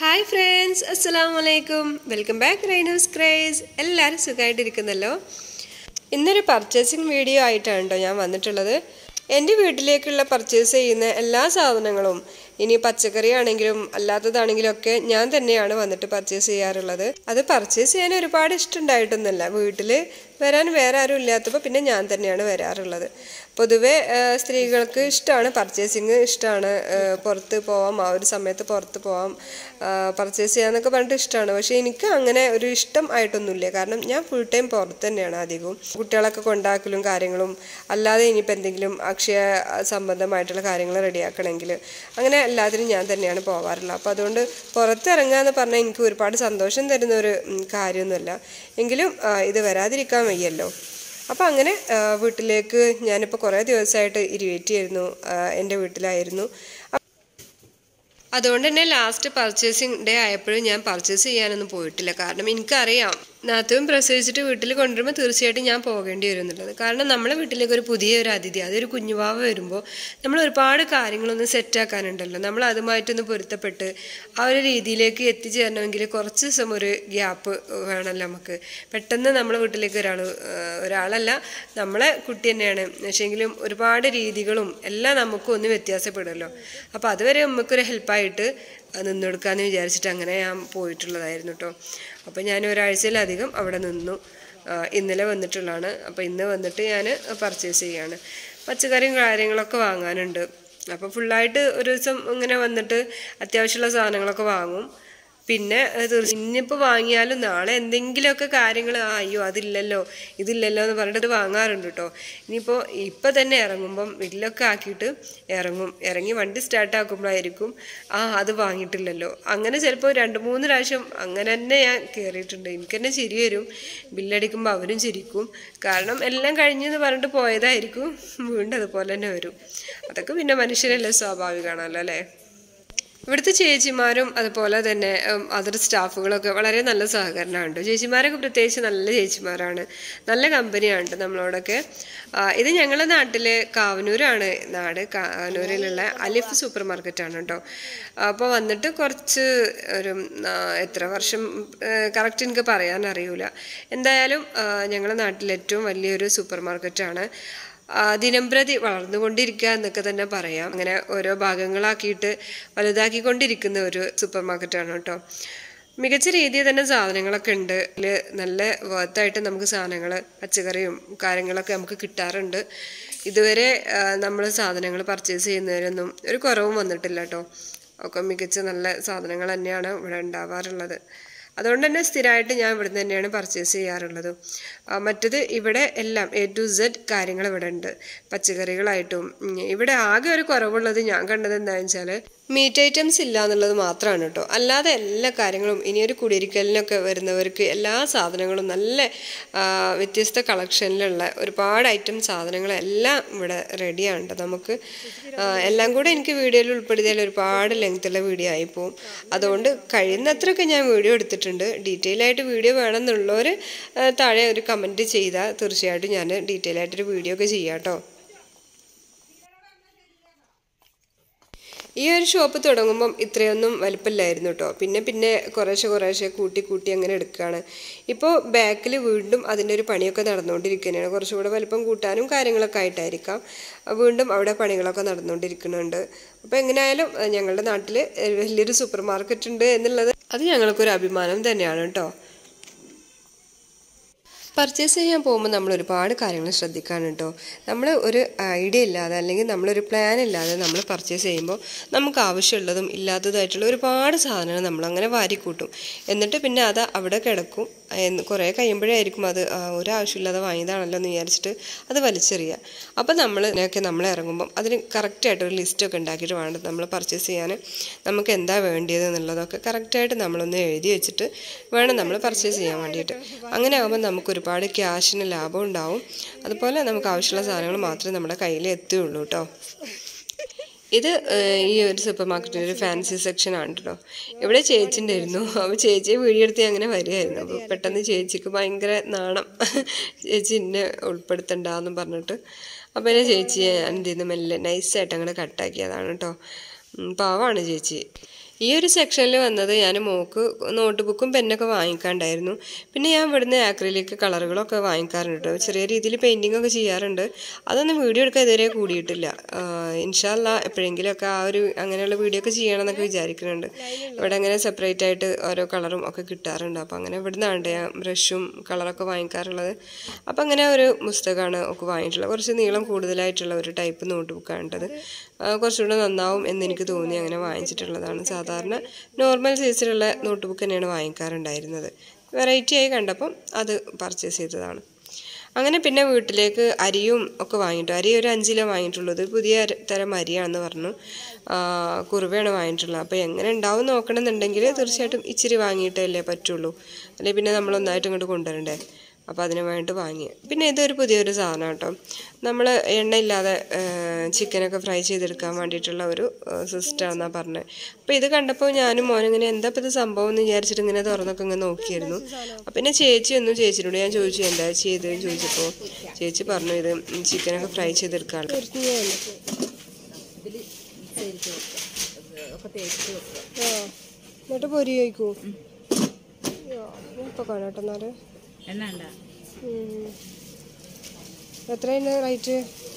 hi friends അസ്സലാമു അലൈക്കും welcome back റൈനൂസ് craze എല്ലാവരും സുഖമായിട്ടിരിക്കുന്നല്ലോ ഇന്നൊരു പർച്ചേസിങ് വീഡിയോ ആയിട്ടാണ് കേട്ടോ ഞാൻ വന്നിട്ടുള്ളത് എൻ്റെ വീട്ടിലേക്കുള്ള പർച്ചേസ് ചെയ്യുന്ന എല്ലാ സാധനങ്ങളും ഇനി പച്ചക്കറി ആണെങ്കിലും അല്ലാത്തതാണെങ്കിലും ഒക്കെ ഞാൻ തന്നെയാണ് വന്നിട്ട് പർച്ചേസ് ചെയ്യാറുള്ളത് അത് പർച്ചേസ് ചെയ്യാൻ ഒരുപാട് ഇഷ്ടമുണ്ടായിട്ടൊന്നുമല്ല വീട്ടിൽ വരാൻ വേറെ ആരും ഇല്ലാത്തപ്പോൾ പിന്നെ ഞാൻ തന്നെയാണ് വരാറുള്ളത് പൊതുവെ ആ, സ്ത്രീകൾക്ക് ഇഷ്ടമാണ് പർച്ചേസിങ് ഇഷ്ടമാണ് ആ, പുറത്ത് പോവാം ആ ഒരു സമയത്ത് പുറത്ത് പോവാം പർച്ചേസ് ചെയ്യാന്നൊക്കെ പറഞ്ഞിട്ട് ഇഷ്ടമാണ് പക്ഷേ എനിക്ക് അങ്ങനെ ഒരു ഇഷ്ടം ആയിട്ടൊന്നുമില്ല കാരണം ഞാൻ ഫുൾ ടൈം പുറത്ത് തന്നെയാണ് അധികവും കുട്ടികളൊക്കെ കൊണ്ടാക്കലും കാര്യങ്ങളും അല്ലാതെ ഇനിയിപ്പോൾ എന്തെങ്കിലും അക്ഷയ സംബന്ധമായിട്ടുള്ള കാര്യങ്ങൾ റെഡിയാക്കണമെങ്കിൽ അങ്ങനെ എല്ലാത്തിനും ഞാൻ തന്നെയാണ് പോവാറുള്ളത് അപ്പോൾ അതുകൊണ്ട് പുറത്തിറങ്ങുക എന്ന് പറഞ്ഞാൽ എനിക്ക് ഒരുപാട് സന്തോഷം തരുന്ന ഒരു ഉം, കാര്യമൊന്നുമല്ല എങ്കിലും ആ, ഇത് വരാതിരിക്കാൻ വയ്യല്ലോ അപ്പോൾ അങ്ങനെ ആ, വീട്ടിലേക്ക് ഞാനിപ്പോൾ കുറേ ദിവസമായിട്ട് ഇരിവേറ്റ് ചെയ്യുന്നു എൻ്റെ വീട്ടിലായിരുന്നു അതുകൊണ്ട് തന്നെ ലാസ്റ്റ് പർച്ചേസിങ് ഡേ ആയപ്പോഴും ഞാൻ പർച്ചേസ് ചെയ്യാനൊന്നും പോയിട്ടില്ല കാരണം എനിക്കറിയാം നാത്തും പ്രസവിച്ചിട്ട് വീട്ടിൽ കൊണ്ടുവരുമ്പോൾ തീർച്ചയായിട്ടും ഞാൻ പോകേണ്ടി വരും എന്നുള്ളത് കാരണം നമ്മളെ വീട്ടിലേക്ക് ഒരു പുതിയ ഒരു അതിഥി അതൊരു കുഞ്ഞുവാവ വരുമ്പോൾ നമ്മൾ ഒരുപാട് കാര്യങ്ങളൊന്ന് സെറ്റാക്കാനുണ്ടല്ലോ നമ്മൾ അതുമായിട്ടൊന്ന് പൊരുത്തപ്പെട്ട് ആ ഒരു രീതിയിലേക്ക് എത്തിച്ചേരണമെങ്കിൽ കുറച്ച് ദിവസം ഒരു ഗ്യാപ്പ് വേണമല്ലോ നമുക്ക് പെട്ടെന്ന് നമ്മളെ വീട്ടിലേക്ക് ഒരാൾ ഒരാളല്ല നമ്മളെ കുട്ടി തന്നെയാണ് പക്ഷേങ്കിലും ഒരുപാട് രീതികളും എല്ലാം നമുക്കും ഒന്ന് വ്യത്യാസപ്പെടുമല്ലോ അപ്പോൾ അതുവരെ നമുക്കൊരു ഹെൽപ്പായിട്ട് നിന്നെടുക്കാമെന്ന് വിചാരിച്ചിട്ട് അങ്ങനെ ഞാൻ പോയിട്ടുള്ളതായിരുന്നു കേട്ടോ അപ്പോൾ ഞാൻ ഒരാഴ്ചയിലധികം അവിടെ നിന്നു ആ, ഇന്നലെ വന്നിട്ടുള്ളതാണ് അപ്പോൾ ഇന്ന് വന്നിട്ട് ഞാൻ പർച്ചേസ് ചെയ്യാണ് പച്ചക്കറിയും കാര്യങ്ങളൊക്കെ വാങ്ങാനുണ്ട് അപ്പോൾ ഫുള്ളായിട്ട് ഒരു ദിവസം ഇങ്ങനെ വന്നിട്ട് അത്യാവശ്യമുള്ള സാധനങ്ങളൊക്കെ വാങ്ങും പിന്നെ തീർച്ചയായും ഇന്നിപ്പോൾ വാങ്ങിയാലും നാളെ എന്തെങ്കിലുമൊക്കെ കാര്യങ്ങൾ ആ അയ്യോ അതില്ലല്ലോ ഇതില്ലല്ലോ എന്ന് പറഞ്ഞിട്ട് വാങ്ങാറുണ്ട് കേട്ടോ ഇനിയിപ്പോൾ ഇപ്പം തന്നെ ഇറങ്ങുമ്പം വീട്ടിലൊക്കെ ആക്കിയിട്ട് ഇറങ്ങും ഇറങ്ങി വണ്ടി സ്റ്റാർട്ട് ആക്കുമ്പോഴായിരിക്കും ആ അത് വാങ്ങിയിട്ടില്ലല്ലോ അങ്ങനെ ചിലപ്പോൾ രണ്ട് മൂന്ന് പ്രാവശ്യം അങ്ങനെ തന്നെ ഞാൻ കയറിയിട്ടുണ്ട് എനിക്ക് തന്നെ ചിരി വരും ബില്ലടിക്കുമ്പോൾ അവരും ചിരിക്കും കാരണം എല്ലാം കഴിഞ്ഞെന്ന് പറഞ്ഞിട്ട് പോയതായിരിക്കും വീണ്ടും അതുപോലെ തന്നെ വരും അതൊക്കെ പിന്നെ മനുഷ്യരല്ലേ സ്വാഭാവികമാണല്ലോ അല്ലേ ഇവിടുത്തെ ചേച്ചിമാരും അതുപോലെ തന്നെ അതർ സ്റ്റാഫുകളൊക്കെ വളരെ നല്ല സഹകരണമുണ്ട് ചേച്ചിമാരൊക്കെ പ്രത്യേകിച്ച് നല്ല ചേച്ചിമാരാണ് നല്ല കമ്പനിയാണ് നമ്മളോടൊക്കെ ആ, ഇത് ഞങ്ങളുടെ നാട്ടിലെ കാവനൂരാണ് നാട് കാവനൂരിലുള്ള അലിഫ് സൂപ്പർ മാർക്കറ്റാണ് കേട്ടോ അപ്പോൾ വന്നിട്ട് കുറച്ച് ഒരു ആ, എത്ര വർഷം കറക്റ്റ് എനിക്ക് പറയാൻ അറിയൂല എന്തായാലും ആ, ഞങ്ങളുടെ നാട്ടിലെ ഏറ്റവും വലിയൊരു സൂപ്പർ മാർക്കറ്റാണ് ആ, ദിനംപ്രതി വളർന്നുകൊണ്ടിരിക്കുക എന്നൊക്കെ തന്നെ പറയാം അങ്ങനെ ഓരോ ഭാഗങ്ങളാക്കിയിട്ട് വലുതാക്കിക്കൊണ്ടിരിക്കുന്ന ഒരു സൂപ്പർ മാർക്കറ്റാണ് കേട്ടോ മികച്ച രീതിയിൽ തന്നെ സാധനങ്ങളൊക്കെ ഉണ്ട് അതിൽ നല്ല വർത്തായിട്ട് നമുക്ക് സാധനങ്ങൾ പച്ചക്കറിയും കാര്യങ്ങളൊക്കെ നമുക്ക് കിട്ടാറുണ്ട് ഇതുവരെ നമ്മൾ സാധനങ്ങൾ പർച്ചേസ് ചെയ്യുന്നതിനൊന്നും ഒരു കുറവും വന്നിട്ടില്ല കേട്ടോ ഒക്കെ മികച്ച നല്ല സാധനങ്ങൾ തന്നെയാണ് ഇവിടെ ഉണ്ടാവാറുള്ളത് അതുകൊണ്ട് തന്നെ സ്ഥിരമായിട്ട് ഞാൻ ഇവിടുന്ന് തന്നെയാണ് പർച്ചേസ് ചെയ്യാറുള്ളത് ആ, മറ്റത് ഇവിടെ എല്ലാം എ ടു സെഡ് കാര്യങ്ങൾ ഇവിടെ ഉണ്ട് പച്ചക്കറികളായിട്ടും ഉം, ഇവിടെ ആകെ ഒരു കുറവുള്ളത് ഞാൻ കണ്ടത് എന്താണെന്ന് വെച്ചാൽ മീറ്റ് ഐറ്റംസ് ഇല്ല എന്നുള്ളത് മാത്രമാണ് കേട്ടോ അല്ലാതെ എല്ലാ കാര്യങ്ങളും ഇനി ഒരു കുടിയിരിക്കലിനൊക്കെ വരുന്നവർക്ക് എല്ലാ സാധനങ്ങളും നല്ല ആ, വ്യത്യസ്ത കളക്ഷനിലുള്ള ഒരുപാട് ഐറ്റം സാധനങ്ങളെല്ലാം ഇവിടെ റെഡിയാണ് കേട്ടോ നമുക്ക് ആ, എല്ലാം കൂടെ എനിക്ക് വീഡിയോയിൽ ഉൾപ്പെടുത്തിയാൽ ഒരുപാട് ലെങ്ത്തുള്ള വീഡിയോ ആയി പോകും അതുകൊണ്ട് കഴിയുന്നത്രയൊക്കെ ഞാൻ വീഡിയോ എടുത്തിട്ടുണ്ട് ഡീറ്റെയിൽ ആയിട്ട് വീഡിയോ വേണമെന്നുള്ളവർ താഴെ ഒരു കമൻറ്റ് ചെയ്താൽ തീർച്ചയായിട്ടും ഞാൻ ഡീറ്റെയിൽ ആയിട്ടൊരു വീഡിയോ ഒക്കെ ചെയ്യാം കേട്ടോ ഈ ഒരു ഷോപ്പ് തുടങ്ങുമ്പം ഇത്രയൊന്നും വലിപ്പമില്ലായിരുന്നു കേട്ടോ പിന്നെ പിന്നെ കുറേശ്ശെ കുറേശ്ശെ കൂട്ടി കൂട്ടി അങ്ങനെ എടുക്കുകയാണ് ഇപ്പോൾ ബാക്കിൽ വീണ്ടും അതിൻ്റെ ഒരു പണിയൊക്കെ നടന്നുകൊണ്ടിരിക്കുകയാണ് കുറച്ചുകൂടെ വലിപ്പം കൂട്ടാനും കാര്യങ്ങളൊക്കെ ആയിട്ടായിരിക്കാം അഹ് വീണ്ടും അവിടെ പണികളൊക്കെ നടന്നുകൊണ്ടിരിക്കുന്നുണ്ട് അപ്പോൾ എങ്ങനെയായാലും അഹ് ഞങ്ങളുടെ നാട്ടിൽ വലിയൊരു സൂപ്പർ മാർക്കറ്റ് ഉണ്ട് എന്നുള്ളത് അത് ഞങ്ങൾക്കൊരു അഭിമാനം തന്നെയാണ് കേട്ടോ പർച്ചേസ് ചെയ്യാൻ പോകുമ്പോൾ നമ്മൾ ഒരുപാട് കാര്യങ്ങൾ ശ്രദ്ധിക്കാനുണ്ട് കേട്ടോ നമ്മൾ ഒരു ഐഡിയ ഇല്ലാതെ അല്ലെങ്കിൽ നമ്മളൊരു പ്ലാൻ ഇല്ലാതെ നമ്മൾ പർച്ചേസ് ചെയ്യുമ്പോൾ നമുക്ക് ആവശ്യമുള്ളതും ഇല്ലാത്തതായിട്ടുള്ള ഒരുപാട് സാധനങ്ങൾ നമ്മൾ അങ്ങനെ വാരിക്കൂട്ടും എന്നിട്ട് പിന്നെ അത് അവിടെ കിടക്കും എന്ന് കുറേ കഴിയുമ്പോഴായിരിക്കും അത് ആ, ഒരാവശ്യമില്ലാതെ വാങ്ങിയതാണല്ലോ എന്ന് വിചാരിച്ചിട്ട് അത് വലിച്ചെറിയുക അപ്പോൾ നമ്മൾ ഇതിനൊക്കെ നമ്മൾ ഇറങ്ങുമ്പം അതിന് കറക്റ്റായിട്ട് ഒരു ലിസ്റ്റൊക്കെ ഉണ്ടാക്കിയിട്ട് വേണം നമ്മൾ പർച്ചേസ് ചെയ്യാൻ നമുക്ക് എന്താ വേണ്ടിയത് എന്നുള്ളതൊക്കെ കറക്റ്റായിട്ട് നമ്മളൊന്ന് എഴുതി വെച്ചിട്ട് വേണം നമ്മൾ പർച്ചേസ് ചെയ്യാൻ വേണ്ടിയിട്ട് അങ്ങനെ ആകുമ്പോൾ നമുക്ക് ഒരുപാട് ക്യാഷിന് ലാഭം ഉണ്ടാവും അതുപോലെ നമുക്ക് ആവശ്യമുള്ള സാധനങ്ങൾ മാത്രമേ നമ്മുടെ കയ്യിൽ എത്തുകയുള്ളൂ കേട്ടോ ഇത് ഏഹ്, ഈ ഒരു സൂപ്പർ മാർക്കറ്റിൻ്റെ ഒരു ഫാൻസി സെക്ഷൻ ആണ് കേട്ടോ ഇവിടെ ചേച്ചിൻ്റെ ആയിരുന്നു അപ്പോൾ ചേച്ചിയെ വീഡിയോ എടുത്ത് അങ്ങനെ വരികയായിരുന്നു അപ്പോൾ പെട്ടെന്ന് ചേച്ചിക്ക് ഭയങ്കര നാണം ചേച്ചി എന്നെ ഉൾപ്പെടുത്തണ്ടെന്ന് പറഞ്ഞിട്ട് അപ്പോൾ എന്നെ ചേച്ചിയെ ഞാൻ എന്ത് ചെയ്യുന്നു മെല്ലെ നൈസായിട്ട് അങ്ങനെ കട്ടാക്കിയതാണ് കേട്ടോ ഉം, പാവമാണ് ചേച്ചി ഈ ഒരു സെക്ഷനിൽ വന്നത് ഞാൻ മോക്ക് നോട്ട് ബുക്കും പെന്നൊക്കെ വാങ്ങിക്കാണ്ടായിരുന്നു പിന്നെ ഞാൻ ഇവിടുന്ന് ആക്രിലിക് കളറുകളൊക്കെ വാങ്ങിക്കാറുണ്ട് കേട്ടോ ചെറിയ രീതിയിൽ പെയിൻറ്റിംഗ് ഒക്കെ ചെയ്യാറുണ്ട് അതൊന്നും വീഡിയോ എടുക്കാൻ ഇതുവരെ കൂടിയിട്ടില്ല ഇൻഷാല്ല എപ്പോഴെങ്കിലുമൊക്കെ ആ ഒരു അങ്ങനെയുള്ള വീഡിയോ ഒക്കെ ചെയ്യണം എന്നൊക്കെ വിചാരിക്കുന്നുണ്ട് ഇവിടെ അങ്ങനെ സെപ്പറേറ്റ് ആയിട്ട് ഓരോ കളറും ഒക്കെ കിട്ടാറുണ്ട് അപ്പോൾ അങ്ങനെ ഇവിടുന്നാണ് ഞാൻ ബ്രഷും കളറൊക്കെ വാങ്ങിക്കാറുള്ളത് അപ്പോൾ അങ്ങനെ ഒരു പുസ്തകമാണ് ഒക്കെ വാങ്ങിയിട്ടുള്ളത് കുറച്ച് നീളം കൂടുതലായിട്ടുള്ള ഒരു ടൈപ്പ് നോട്ട് ബുക്കാണിട്ടത് കുറച്ചുകൂടെ നന്നാവും എന്ന് എനിക്ക് തോന്നി അങ്ങനെ വാങ്ങിച്ചിട്ടുള്ളതാണ് സാധാരണ നോർമൽ സൈസിലുള്ള നോട്ട് ബുക്ക് തന്നെയാണ് വാങ്ങിക്കാറുണ്ടായിരുന്നത് വെറൈറ്റി ആയി കണ്ടപ്പം അത് പർച്ചേസ് ചെയ്തതാണ് അങ്ങനെ പിന്നെ വീട്ടിലേക്ക് അരിയും ഒക്കെ വാങ്ങിയിട്ടു അരി ഒരു അഞ്ച് കിലോ വാങ്ങിയിട്ടുള്ളത് പുതിയ അര- തരം അരിയാണെന്ന് പറഞ്ഞു ആ, കുറുവയാണ് വാങ്ങിയിട്ടുള്ളത് അപ്പോൾ എങ്ങനെ ഉണ്ടാവും നോക്കണമെന്നുണ്ടെങ്കിൽ തീർച്ചയായിട്ടും ഇച്ചിരി വാങ്ങിയിട്ടല്ലേ പറ്റുള്ളൂ അല്ലെങ്കിൽ പിന്നെ നമ്മൾ ഒന്നായിട്ട് ഇങ്ങോട്ട് കൊണ്ടുവരണ്ടേ അപ്പോൾ അതിന് വേണ്ടി വാങ്ങി പിന്നെ ഇതൊരു പുതിയൊരു സാധനം കേട്ടോ നമ്മൾ എണ്ണയില്ലാതെ ചിക്കനൊക്കെ ഫ്രൈ ചെയ്തെടുക്കാൻ വേണ്ടിയിട്ടുള്ള ഒരു സിസ്റ്റമാണെന്നാണ് പറഞ്ഞത് അപ്പോൾ ഇത് കണ്ടപ്പോൾ ഞാനും മോനും ഇങ്ങനെ എന്താ ഇപ്പോൾ ഇത് സംഭവം എന്ന് വിചാരിച്ചിട്ട് ഇങ്ങനെ തുറന്നൊക്കെ ഇങ്ങനെ നോക്കിയായിരുന്നു അപ്പം പിന്നെ ചേച്ചി ഒന്നും ചേച്ചിനോട് ഞാൻ ചോദിച്ചു എന്താ ചെയ്തതെന്ന് ചോദിച്ചപ്പോൾ ചേച്ചി പറഞ്ഞു ഇത് ചിക്കനൊക്കെ ഫ്രൈ ചെയ്തെടുക്കാൻ എന്നിട്ട് പൊരി കഴിക്കൂ ഇപ്പോൾ കാണാട്ടെ എന്നാല് എന്നാണ്ടാ എത്രയുണ്ട് റേറ്റ്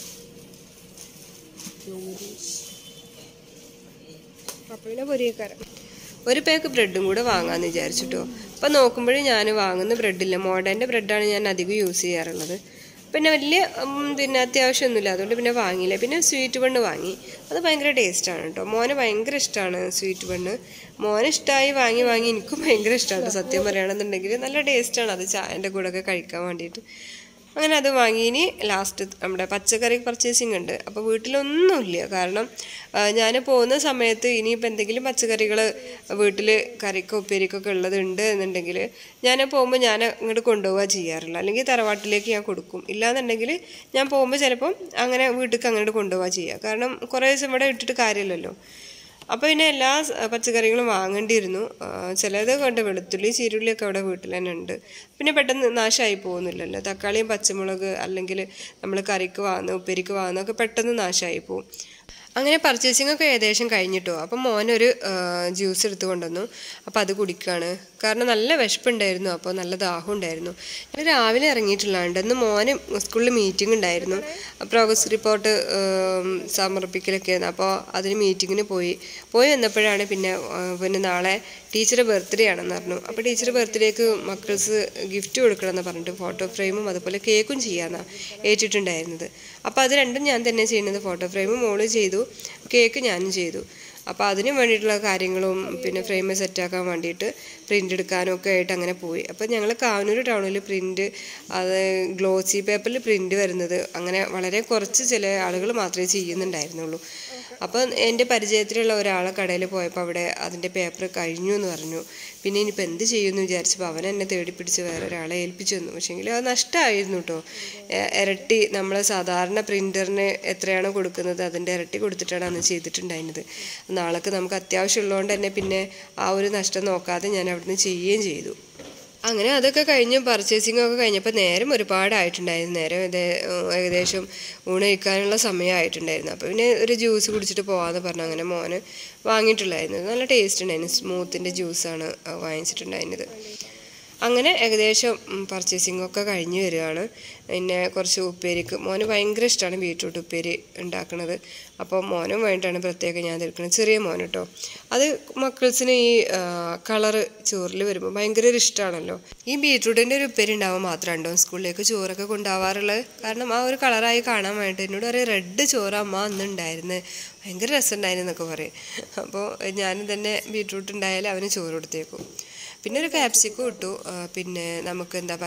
അപ്പോൾ പിന്നെ പൊരിയക്കാരം ഒരു പാക്ക് ബ്രെഡും കൂടെ വാങ്ങാമെന്ന് വിചാരിച്ചിട്ടോ അപ്പം നോക്കുമ്പോഴേ ഞാൻ വാങ്ങുന്ന ബ്രെഡില്ല മോഡേൻ്റെ ബ്രെഡാണ് ഞാൻ അധികം യൂസ് ചെയ്യാറുള്ളത് പിന്നെ വലിയ ഉം, പിന്നെ അത്യാവശ്യമൊന്നുമില്ല അതുകൊണ്ട് പിന്നെ വാങ്ങിയില്ല പിന്നെ സ്വീറ്റ് ബണ്ണ് വാങ്ങി അത് ഭയങ്കര ടേസ്റ്റാണ് കേട്ടോ മോന് ഭയങ്കര ഇഷ്ടമാണ് സ്വീറ്റ് ബണ്ണ് മോന് ഇഷ്ടമായി വാങ്ങി വാങ്ങി എനിക്കും ഭയങ്കര ഇഷ്ടമാണ് സത്യം പറയുകയാണെന്നുണ്ടെങ്കിൽ നല്ല ടേസ്റ്റാണ് അത് ചായൻ്റെ കൂടെ ഒക്കെ കഴിക്കാൻ വേണ്ടിയിട്ട് അങ്ങനെ അത് വാങ്ങി ഇനി ലാസ്റ്റ് നമ്മുടെ പച്ചക്കറി പർച്ചേസിങ് ഉണ്ട് അപ്പോൾ വീട്ടിലൊന്നുമില്ല കാരണം ഞാൻ പോകുന്ന സമയത്ത് ഇനിയിപ്പോൾ എന്തെങ്കിലും പച്ചക്കറികൾ വീട്ടിൽ കറിക്കോ ഉപ്പേരിക്കൊക്കെ ഉള്ളതുണ്ട് എന്നുണ്ടെങ്കിൽ ഞാൻ പോകുമ്പോൾ ഞാൻ ഇങ്ങോട്ട് കൊണ്ടുപോവുക ചെയ്യാറില്ല അല്ലെങ്കിൽ തറവാട്ടിലേക്ക് ഞാൻ കൊടുക്കും ഇല്ലാന്നുണ്ടെങ്കിൽ ഞാൻ പോകുമ്പോൾ ചിലപ്പം അങ്ങനെ വീട്ടിലേക്ക് അങ്ങോട്ട് കൊണ്ടുപോവുക ചെയ്യുക കാരണം കുറേ ദിവസം ഇവിടെ ഇട്ടിട്ട് കാര്യമില്ലല്ലോ അപ്പോൾ പിന്നെ എല്ലാ സ- പച്ചക്കറികളും വാങ്ങേണ്ടിയിരുന്നു ആ, ചിലത് കൊണ്ട് വെളുത്തുള്ളി ചീരുള്ളിയൊക്കെ അവിടെ വീട്ടിൽ തന്നെ ഉണ്ട് പിന്നെ പെട്ടെന്ന് നാശമായി പോകുന്നില്ലല്ലോ തക്കാളിയും പച്ചമുളക് അല്ലെങ്കിൽ നമ്മൾ കറിക്ക് വാങ്ങുന്ന ഉപ്പേരിക്ക് വാങ്ങുന്നതൊക്കെ പെട്ടെന്ന് നാശമായി പോകും അങ്ങനെ പർച്ചേസിംഗ് ഒക്കെ ഏകദേശം കഴിഞ്ഞിട്ടോ അപ്പം മോനൊരു ജ്യൂസ് എടുത്ത് കൊണ്ടുവന്നു അപ്പോൾ അത് കുടിക്കുകയാണ് കാരണം നല്ല വിശപ്പുണ്ടായിരുന്നു അപ്പോൾ നല്ല ദാഹം ഉണ്ടായിരുന്നു ഞാൻ രാവിലെ ഇറങ്ങിയിട്ടുള്ളതുണ്ട് ഇന്ന് മോന് സ്കൂളിൽ മീറ്റിംഗ് ഉണ്ടായിരുന്നു പ്രോഗ്രസ് റിപ്പോർട്ട് സമർപ്പിക്കലൊക്കെ ആയിരുന്നു അപ്പോൾ അതിന് മീറ്റിങ്ങിന് പോയി പോയി വന്നപ്പോഴാണ് പിന്നെ ആ, പിന്നെ നാളെ ടീച്ചറെ ബർത്ത്ഡേ ആണെന്ന് പറഞ്ഞു അപ്പോൾ ടീച്ചർ ബർത്ത്ഡേക്ക് മക്കൾസ് ഗിഫ്റ്റ് കൊടുക്കണമെന്ന് പറഞ്ഞിട്ട് ഫോട്ടോ ഫ്രെയിമും അതുപോലെ കേക്കും ചെയ്യാമെന്നാണ് ഏറ്റിട്ടുണ്ടായിരുന്നത് അപ്പോൾ അത് രണ്ടും ഞാൻ തന്നെ ചെയ്യുന്നത് ഫോട്ടോ ഫ്രെയിം മോള് ചെയ്തു കേക്ക് ഞാനും ചെയ്തു അപ്പോൾ അതിന് വേണ്ടിയിട്ടുള്ള കാര്യങ്ങളും പിന്നെ ഫ്രെയിം സെറ്റാക്കാൻ വേണ്ടിയിട്ട് പ്രിൻ്റ് എടുക്കാനും ഒക്കെ ആയിട്ട് അങ്ങനെ പോയി അപ്പോൾ ഞങ്ങൾ കാവനൂർ ടൗണിൽ പ്രിൻ്റ് അത് ഗ്ലോസി പേപ്പറിൽ പ്രിൻ്റ് വരുന്നത് അങ്ങനെ വളരെ കുറച്ച് ചില ആളുകൾ മാത്രമേ ചെയ്യുന്നുണ്ടായിരുന്നുള്ളൂ അപ്പോൾ എൻ്റെ പരിചയത്തിലുള്ള ഒരാളെ കടയിൽ പോയപ്പോൾ അവിടെ അതിൻ്റെ പേപ്പർ കഴിഞ്ഞു എന്ന് പറഞ്ഞു പിന്നെ ഇനിയിപ്പോൾ എന്ത് ചെയ്യുമെന്ന് വിചാരിച്ചപ്പോൾ അവൻ എന്നെ തേടി പിടിച്ച് വേറെ ഒരാളെ ഏൽപ്പിച്ചു തന്നു പക്ഷേങ്കിൽ അത് നഷ്ടമായിരുന്നു കേട്ടോ ഇരട്ടി നമ്മൾ സാധാരണ പ്രിൻ്ററിന് എത്രയാണോ കൊടുക്കുന്നത് അതിൻ്റെ ഇരട്ടി കൊടുത്തിട്ടാണ് അന്ന് ചെയ്തിട്ടുണ്ടായിരുന്നത് നാളേക്ക് നമുക്ക് അത്യാവശ്യമുള്ളതുകൊണ്ട് തന്നെ പിന്നെ ആ ഒരു നഷ്ടം നോക്കാതെ ഞാൻ അവിടുന്ന് ചെയ്യുകയും ചെയ്തു അങ്ങനെ അതൊക്കെ കഴിഞ്ഞ് പർച്ചേസിംഗ് ഒക്കെ കഴിഞ്ഞപ്പോൾ നേരം ഒരുപാടായിട്ടുണ്ടായിരുന്നു നേരം ഇതേ ഏഹ് ഏകദേശം ഊണ് കഴിക്കാനുള്ള സമയമായിട്ടുണ്ടായിരുന്നു അപ്പോൾ പിന്നെ ഒരു ജ്യൂസ് കുടിച്ചിട്ട് പോകാമെന്ന് പറഞ്ഞു അങ്ങനെ മോന് വാങ്ങിയിട്ടുണ്ടായിരുന്നു നല്ല ടേസ്റ്റ് ഉണ്ടായിരുന്നു സ്മൂത്തിൻ്റെ ജ്യൂസാണ് വാങ്ങിച്ചിട്ടുണ്ടായിരുന്നത് അങ്ങനെ ഏകദേശം പർച്ചേസിംഗ് ഒക്കെ കഴിഞ്ഞ് വരികയാണ് പിന്നെ കുറച്ച് ഉപ്പേരിക്ക് മോന് ഭയങ്കര ഇഷ്ടമാണ് ബീട്രൂട്ട് ഉപ്പേരി ഉണ്ടാക്കുന്നത് അപ്പോൾ മോനും വേണ്ടിയിട്ടാണ് പ്രത്യേകം ഞാൻ എടുക്കുന്നത് ചെറിയ മോൻ കേട്ടോ അത് മക്കൾസിന് ഈ കളറ് ചോറിൽ വരുമ്പോൾ ഭയങ്കര ഒരു ഇഷ്ടമാണല്ലോ ഈ ബീട്രൂട്ടിൻ്റെ ഒരു ഉപ്പേരി ഉണ്ടാവാൻ മാത്രമുണ്ടോ സ്കൂളിലേക്ക് ചോറൊക്കെ കൊണ്ടുപോകാറുള്ളത് കാരണം ആ ഒരു കളറായി കാണാൻ വേണ്ടിയിട്ട് എന്നോട് പറയും റെഡ് ചോറ് അമ്മ അന്ന് ഉണ്ടായിരുന്നു ഭയങ്കര രസമുണ്ടായിരുന്നു എന്നൊക്കെ പറയും അപ്പോൾ ഞാൻ തന്നെ ബീട്രൂട്ട് ഉണ്ടായാലും അവന് ചോറ് കൊടുത്തേക്കും പിന്നെ ഒരു ക്യാപ്സിക്കം ഇട്ടു ആ, പിന്നെ നമുക്ക് എന്താ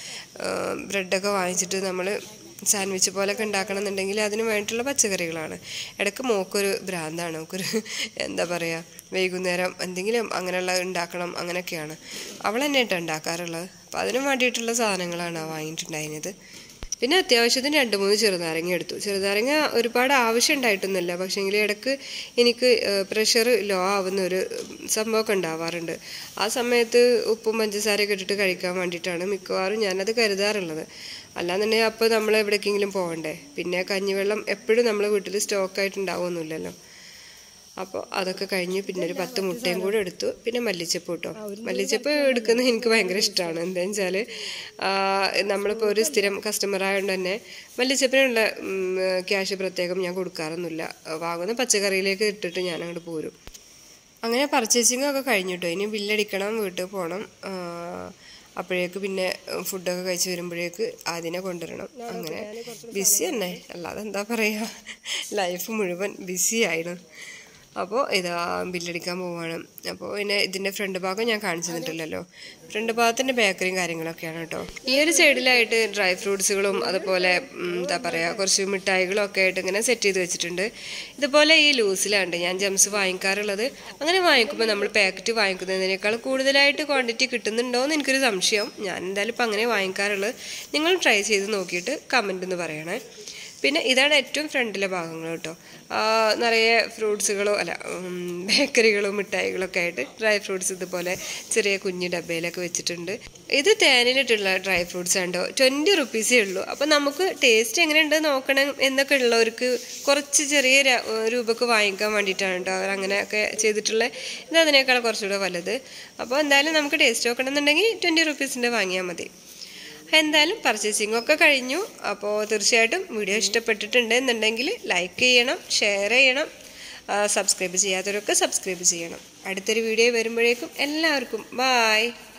പറയുക ബ്രെഡൊക്കെ വാങ്ങിച്ചിട്ട് നമ്മൾ സാൻഡ്വിച്ച് പോലൊക്കെ ഉണ്ടാക്കണം എന്നുണ്ടെങ്കിൽ അതിന് വേണ്ടിയിട്ടുള്ള പച്ചക്കറികളാണ് ഇടയ്ക്ക് മോക്കൊരു ഭ്രാന്താണ് മോക്കൊരു എന്താ പറയുക വൈകുന്നേരം എന്തെങ്കിലും അങ്ങനെയുള്ള ഉണ്ടാക്കണം അങ്ങനെയൊക്കെയാണ് അവൾ തന്നെ കേട്ടോ ഉണ്ടാക്കാറുള്ളത് അപ്പോൾ അതിന് വേണ്ടിയിട്ടുള്ള സാധനങ്ങളാണ് വാങ്ങിയിട്ടുണ്ടായിരുന്നത് പിന്നെ അത്യാവശ്യത്തിന് രണ്ട് മൂന്ന് ചെറുനാരങ്ങ എടുത്തു ചെറുനാരങ്ങ ഒരുപാട് ആവശ്യം ഉണ്ടായിട്ടൊന്നുമില്ല പക്ഷേങ്കിൽ ഇടയ്ക്ക് എനിക്ക് പ്രഷർ ലോ ആവുന്ന ഒരു സംഭവമൊക്കെ ഉണ്ടാവാറുണ്ട് ആ സമയത്ത് ഉപ്പും പഞ്ചസാരയൊക്കെ ഇട്ടിട്ട് കഴിക്കാൻ വേണ്ടിയിട്ടാണ് മിക്കവാറും ഞാനത് കരുതാറുള്ളത് അല്ലാന്നുണ്ടെങ്കിൽ അപ്പോൾ നമ്മൾ എവിടേക്കെങ്കിലും പോകണ്ടേ പിന്നെ കഞ്ഞിവെള്ളം എപ്പോഴും നമ്മൾ വീട്ടിൽ സ്റ്റോക്കായിട്ട് ഉണ്ടാവുമൊന്നുമില്ലല്ലോ അപ്പോൾ അതൊക്കെ കഴിഞ്ഞ് പിന്നെ ഒരു പത്ത് മുട്ടയും കൂടെ എടുത്തു പിന്നെ മല്ലിച്ചപ്പ് കേട്ടോ മല്ലിച്ചപ്പ് എടുക്കുന്നത് എനിക്ക് ഭയങ്കര ഇഷ്ടമാണ് എന്താണെന്ന് വെച്ചാൽ നമ്മളിപ്പോൾ ഒരു സ്ഥിരം കസ്റ്റമർ ആയതുകൊണ്ട് തന്നെ മല്ലിച്ചപ്പിനുള്ള ക്യാഷ് പ്രത്യേകം ഞാൻ കൊടുക്കാറൊന്നുമില്ല വാങ്ങുന്ന പച്ചക്കറിയിലേക്ക് ഇട്ടിട്ട് ഞാൻ അങ്ങോട്ട് പോരും അങ്ങനെ പർച്ചേസിംഗ് ഒക്കെ കഴിഞ്ഞു കേട്ടോ ഇനി ബില്ലടിക്കണം വീട്ടിൽ പോകണം അപ്പോഴേക്ക് പിന്നെ ഫുഡൊക്കെ കഴിച്ച് വരുമ്പോഴേക്ക് അതിനെ കൊണ്ടുവരണം അങ്ങനെ ബിസി തന്നെ അല്ലാതെ എന്താ പറയുക ലൈഫ് മുഴുവൻ ബിസി ആയിരുന്നു അപ്പോൾ ഇതാ ബില്ലടിക്കാൻ പോവാണ് അപ്പോൾ പിന്നെ ഇതിൻ്റെ ഫ്രണ്ട് ഭാഗം ഞാൻ കാണിച്ചു തന്നിട്ടില്ലല്ലോ ഫ്രണ്ട് ഭാഗത്തിൻ്റെ ബേക്കറിയും കാര്യങ്ങളൊക്കെയാണ് കേട്ടോ ഈ ഒരു സൈഡിലായിട്ട് ഡ്രൈ ഫ്രൂട്ട്സുകളും അതുപോലെ ഉം, എന്താ പറയുക കുറച്ച് മിഠായികളും ഒക്കെ ആയിട്ട് ഇങ്ങനെ സെറ്റ് ചെയ്ത് വെച്ചിട്ടുണ്ട് ഇതുപോലെ ഈ ലൂസിലാണ് ഞാൻ ജംസ് വാങ്ങിക്കാറുള്ളത് അങ്ങനെ വാങ്ങിക്കുമ്പോൾ നമ്മൾ പാക്കറ്റ് വാങ്ങിക്കുന്നതിനേക്കാൾ കൂടുതലായിട്ട് ക്വാണ്ടിറ്റി കിട്ടുന്നുണ്ടോ എന്ന് എനിക്കൊരു സംശയം ഞാൻ എന്തായാലും ഇപ്പം അങ്ങനെ വാങ്ങിക്കാറുള്ളത് നിങ്ങൾ ട്രൈ ചെയ്ത് നോക്കിയിട്ട് കമൻ്റ് എന്ന് പറയണേ പിന്നെ ഇതാണ് ഏറ്റവും ഫ്രണ്ടിലെ ഭാഗങ്ങൾ കേട്ടോ ആ, നിറയെ ഫ്രൂട്ട്സുകളോ അല്ല ഉം, ബേക്കറികളും മിഠായികളൊക്കെ ആയിട്ട് ഡ്രൈ ഫ്രൂട്ട്സ് ഇതുപോലെ ചെറിയ കുഞ്ഞു ഡബയിലൊക്കെ വെച്ചിട്ടുണ്ട് ഇത് തേനിലിട്ടുള്ള ഡ്രൈ ഫ്രൂട്ട്സ് ഉണ്ടോ ട്വൻറ്റി റുപ്പീസേ ഉള്ളൂ അപ്പോൾ നമുക്ക് ടേസ്റ്റ് എങ്ങനെയുണ്ട് നോക്കണം എന്നൊക്കെ ഉള്ളവർക്ക് കുറച്ച് ചെറിയ ര- രൂപക്ക് വാങ്ങിക്കാൻ വേണ്ടിയിട്ടാണ് കേട്ടോ അവർ അങ്ങനെയൊക്കെ ചെയ്തിട്ടുള്ളത് ഇത് അതിനേക്കാൾ കുറച്ചുകൂടെ വലുത് അപ്പോൾ എന്തായാലും നമുക്ക് ടേസ്റ്റ് നോക്കണമെന്നുണ്ടെങ്കിൽ ട്വൻറ്റി റുപ്പീസിൻ്റെ വാങ്ങിയാൽ മതി എന്തായാലും പർച്ചേസിംഗ് ഒക്കെ കഴിഞ്ഞു അപ്പോൾ തീർച്ചയായിട്ടും വീഡിയോ ഇഷ്ടപ്പെട്ടിട്ടുണ്ട് എന്നുണ്ടെങ്കിൽ ലൈക്ക് ചെയ്യണം ഷെയർ ചെയ്യണം സബ്സ്ക്രൈബ് ചെയ്യാത്തവരൊക്കെ സബ്സ്ക്രൈബ് ചെയ്യണം അടുത്തൊരു വീഡിയോ വരുമ്പോഴേക്കും എല്ലാവർക്കും ബായ്